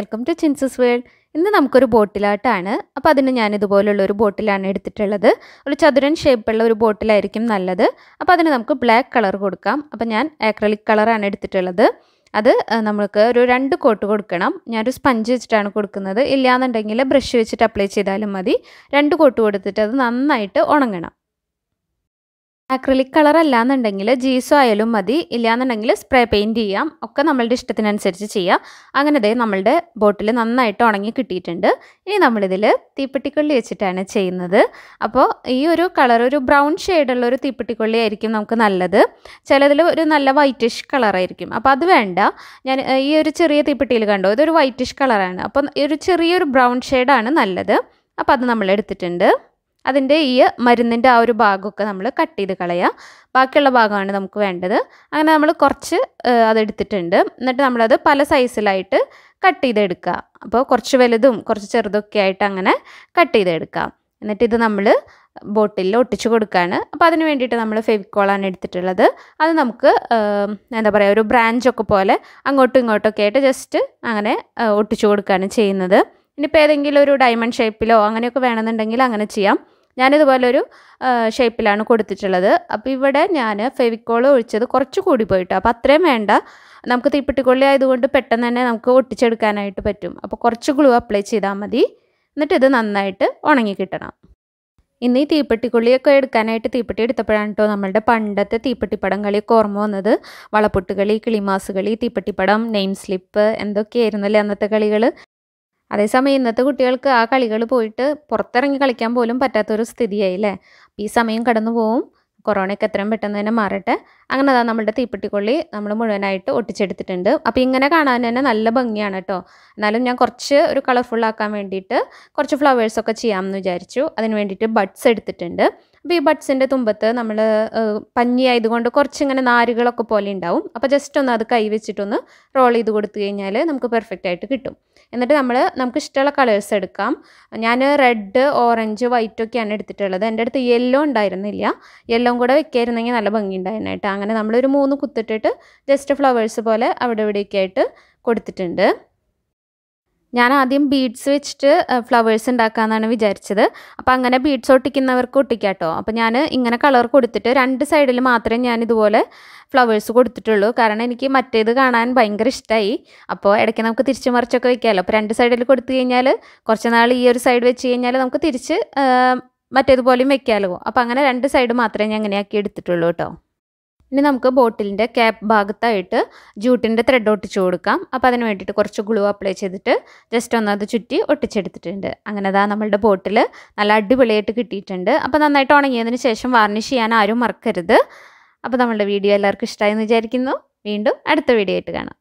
welcome to ചിൻസസ് world ഇന്ന് നമുക്കൊരു ബോട്ടിലാട്ടാണ് അപ്പോൾ അതിന് ഞാൻ ഇതുപോലുള്ള ഒരു ബോട്ടിലാണ് എടുത്തിട്ടുള്ളത് ഒരു ചതുരൻ ഷേപ്പുള്ള ഒരു ബോട്ടിലായിരിക്കും നല്ലത് അപ്പോൾ അതിന് നമുക്ക് ബ്ലാക്ക് കളർ കൊടുക്കാം അപ്പോൾ ഞാൻ ആക്രലിക് കളറാണ് എടുത്തിട്ടുള്ളത് അത് നമുക്ക് ഒരു രണ്ട് കോട്ട് കൊടുക്കണം ഞാനൊരു സ്പഞ്ച് വെച്ചിട്ടാണ് കൊടുക്കുന്നത് ഇല്ലയെന്നുണ്ടെങ്കിൽ ബ്രഷ് വെച്ചിട്ട് അപ്ലൈ ചെയ്താലും മതി രണ്ട് കോട്ട് കൊടുത്തിട്ട് അത് നന്നായിട്ട് ഉണങ്ങണം അക്രലിക് കളർ അല്ലാന്നുണ്ടെങ്കിൽ ജീസോ ആയാലും മതി ഇല്ലയെന്നുണ്ടെങ്കിൽ സ്പ്രേ പെയിൻറ് ചെയ്യാം ഒക്കെ നമ്മളുടെ ഇഷ്ടത്തിനനുസരിച്ച് ചെയ്യാം അങ്ങനെ ദേ നമ്മളുടെ ബോട്ടിൽ നന്നായിട്ട് ഉണങ്ങി കിട്ടിയിട്ടുണ്ട് ഇനി നമ്മളിതിൽ തീപ്പെട്ടിക്കൊള്ളി വെച്ചിട്ടാണ് ചെയ്യുന്നത് അപ്പോൾ ഈ ഒരു കളർ ഒരു ബ്രൗൺ ഷെയ്ഡുള്ള ഒരു തീപ്പെട്ടിക്കൊള്ളി ആയിരിക്കും നമുക്ക് നല്ലത് ചിലതിൽ ഒരു നല്ല വൈറ്റിഷ് കളറായിരിക്കും അപ്പോൾ അത് വേണ്ട ഞാൻ ഈ ഒരു ചെറിയ തീപ്പെട്ടിയിൽ കണ്ടോ ഇതൊരു വൈറ്റിഷ് കളറാണ് അപ്പോൾ ഈ ഒരു ചെറിയൊരു ബ്രൗൺ ഷെയ്ഡാണ് നല്ലത് അപ്പോൾ അത് നമ്മൾ എടുത്തിട്ടുണ്ട് അതിൻ്റെ ഈ മരുന്നിൻ്റെ ആ ഒരു ഭാഗമൊക്കെ നമ്മൾ കട്ട് ചെയ്ത് കളയുക ബാക്കിയുള്ള ഭാഗമാണ് നമുക്ക് വേണ്ടത് അങ്ങനെ നമ്മൾ കുറച്ച് അതെടുത്തിട്ടുണ്ട് എന്നിട്ട് നമ്മളത് പല സൈസിലായിട്ട് കട്ട് ചെയ്തെടുക്കുക അപ്പോൾ കുറച്ച് വലുതും കുറച്ച് ചെറുതൊക്കെ ആയിട്ട് അങ്ങനെ കട്ട് ചെയ്തെടുക്കാം എന്നിട്ട് ഇത് നമ്മൾ ബോട്ടിലിൽ ഒട്ടിച്ച് കൊടുക്കുകയാണ് അപ്പോൾ അതിന് വേണ്ടിയിട്ട് നമ്മൾ ഫെവിക്കോളാണ് എടുത്തിട്ടുള്ളത് അത് നമുക്ക് എന്താ പറയുക ഒരു ബ്രാഞ്ചൊക്കെ പോലെ അങ്ങോട്ടും ഇങ്ങോട്ടൊക്കെ ആയിട്ട് ജസ്റ്റ് അങ്ങനെ ഒട്ടിച്ച് കൊടുക്കുകയാണ് ചെയ്യുന്നത് ഇനിയിപ്പോൾ ഏതെങ്കിലും ഒരു ഡയമണ്ട് ഷേപ്പിലോ അങ്ങനെയൊക്കെ വേണമെന്നുണ്ടെങ്കിൽ അങ്ങനെ ചെയ്യാം ഞാനിതുപോലെ ഒരു ഷേപ്പിലാണ് കൊടുത്തിട്ടുള്ളത് അപ്പോൾ ഇവിടെ ഞാൻ ഫെവിക്കോൾ ഒഴിച്ചത് കുറച്ച് കൂടി പോയിട്ട് അപ്പോൾ അത്രയും വേണ്ട നമുക്ക് തീപ്പെട്ടിക്കൊള്ളി ആയതുകൊണ്ട് പെട്ടെന്ന് തന്നെ നമുക്ക് ഒട്ടിച്ചെടുക്കാനായിട്ട് പറ്റും അപ്പോൾ കുറച്ച് ഗ്ലൂ അപ്ലൈ ചെയ്താൽ മതി എന്നിട്ട് ഇത് നന്നായിട്ട് ഉണങ്ങി കിട്ടണം ഇന്ന് ഈ തീപ്പെട്ടിക്കൊള്ളിയൊക്കെ എടുക്കാനായിട്ട് തീപ്പെട്ടി എടുത്തപ്പോഴാണ് കേട്ടോ നമ്മളുടെ പണ്ടത്തെ തീപ്പെട്ടിപ്പടം കളിയൊക്കെ ഓർമ്മ വന്നത് വളപ്പൊട്ട് കളി കിളിമാസ് കളി തീപ്പെട്ടിപ്പടം നെയിം സ്ലിപ്പ് എന്തൊക്കെയായിരുന്നല്ലേ അന്നത്തെ കളികൾ അതേസമയം ഇന്നത്തെ കുട്ടികൾക്ക് ആ കളികൾ പോയിട്ട് പുറത്തിറങ്ങി കളിക്കാൻ പോലും പറ്റാത്തൊരു സ്ഥിതിയായി അല്ലേ ഈ സമയം കടന്നു പോവും കൊറോണയൊക്കെ എത്രയും പെട്ടെന്ന് തന്നെ മാറട്ടെ അങ്ങനെ അതാ നമ്മളുടെ തീപ്പെട്ടിക്കൊള്ളി നമ്മൾ മുഴുവനായിട്ട് ഒട്ടിച്ചെടുത്തിട്ടുണ്ട് അപ്പോൾ ഇങ്ങനെ കാണാൻ തന്നെ നല്ല ഭംഗിയാണ് കേട്ടോ എന്നാലും ഞാൻ കുറച്ച് ഒരു കളർഫുൾ ആക്കാൻ വേണ്ടിയിട്ട് കുറച്ച് ഫ്ലവേഴ്സൊക്കെ ചെയ്യാമെന്ന് വിചാരിച്ചു അതിന് വേണ്ടിയിട്ട് ബഡ്സ് എടുത്തിട്ടുണ്ട് അപ്പോൾ ഈ ബഡ്സിൻ്റെ തുമ്പത്ത് നമ്മൾ പഞ്ഞി ആയതുകൊണ്ട് കുറച്ചിങ്ങനെ നാരുകളൊക്കെ പോലെ ഉണ്ടാവും അപ്പോൾ ജസ്റ്റ് ഒന്ന് അത് കൈ വെച്ചിട്ടൊന്ന് റോൾ ചെയ്ത് കൊടുത്തു കഴിഞ്ഞാൽ നമുക്ക് പെർഫെക്റ്റ് ആയിട്ട് കിട്ടും എന്നിട്ട് നമ്മൾ നമുക്ക് ഇഷ്ടമുള്ള കളേഴ്സ് എടുക്കാം ഞാൻ റെഡ് ഓറഞ്ച് വൈറ്റ് ഒക്കെയാണ് എടുത്തിട്ടുള്ളത് എൻ്റെ അടുത്ത് യെല്ലോ ഉണ്ടായിരുന്നില്ല യെല്ലോ കൂടെ വെക്കായിരുന്നെങ്കിൽ നല്ല ഭംഗി ഉണ്ടായിരുന്നായിട്ട് അങ്ങനെ നമ്മളൊരു മൂന്ന് കുത്തിട്ടിട്ട് ജസ്റ്റ് ഫ്ലവേഴ്സ് പോലെ അവിടെ ഇവിടെയൊക്കെ ആയിട്ട് കൊടുത്തിട്ടുണ്ട് ഞാൻ ആദ്യം ബീഡ്സ് വെച്ചിട്ട് ഫ്ലവേഴ്സ് ഉണ്ടാക്കാമെന്നാണ് വിചാരിച്ചത് അപ്പോൾ അങ്ങനെ ബീഡ്സ് ഒട്ടിക്കുന്നവർക്ക് ഒട്ടിക്കാം കേട്ടോ അപ്പോൾ ഞാൻ ഇങ്ങനെ കളർ കൊടുത്തിട്ട് രണ്ട് സൈഡിൽ മാത്രമേ ഞാൻ ഇതുപോലെ ഫ്ലവേഴ്സ് കൊടുത്തിട്ടുള്ളൂ കാരണം എനിക്ക് മറ്റേത് കാണാൻ ഭയങ്കര ഇഷ്ടമായി അപ്പോൾ ഇടയ്ക്ക് നമുക്ക് തിരിച്ച് മറിച്ചൊക്കെ വെക്കാമല്ലോ അപ്പോൾ രണ്ട് സൈഡിൽ കൊടുത്തു കഴിഞ്ഞാൽ കുറച്ച് നാൾ ഈ ഒരു സൈഡ് വെച്ച് കഴിഞ്ഞാൽ നമുക്ക് തിരിച്ച് മറ്റേതുപോലെയും വെക്കാമല്ലോ അപ്പോൾ അങ്ങനെ രണ്ട് സൈഡ് മാത്രമേ ഞാൻ അങ്ങനെയാക്കി എടുത്തിട്ടുള്ളൂ കേട്ടോ ഇനി നമുക്ക് ബോട്ടിലിൻ്റെ ക്യാപ്പ് ഭാഗത്തായിട്ട് ജൂട്ടിൻ്റെ ത്രെഡ് ഒട്ടിച്ചു കൊടുക്കാം അപ്പോൾ അതിന് വേണ്ടിയിട്ട് കുറച്ച് ഗ്ലൂ അപ്ലൈ ചെയ്തിട്ട് ജസ്റ്റ് ഒന്ന് അത് ചുറ്റി ഒട്ടിച്ചെടുത്തിട്ടുണ്ട് അങ്ങനെ അതാ നമ്മളുടെ ബോട്ടിൽ നല്ല അടിപൊളിയായിട്ട് കിട്ടിയിട്ടുണ്ട് അപ്പോൾ നന്നായിട്ട് ഉണങ്ങിയതിന് ശേഷം വാർണിഷ് ചെയ്യാൻ ആരും മറക്കരുത് അപ്പോൾ നമ്മളുടെ വീഡിയോ എല്ലാവർക്കും ഇഷ്ടമായി എന്ന് വിചാരിക്കുന്നു വീണ്ടും അടുത്ത വീഡിയോ ആയിട്ട് കാണാം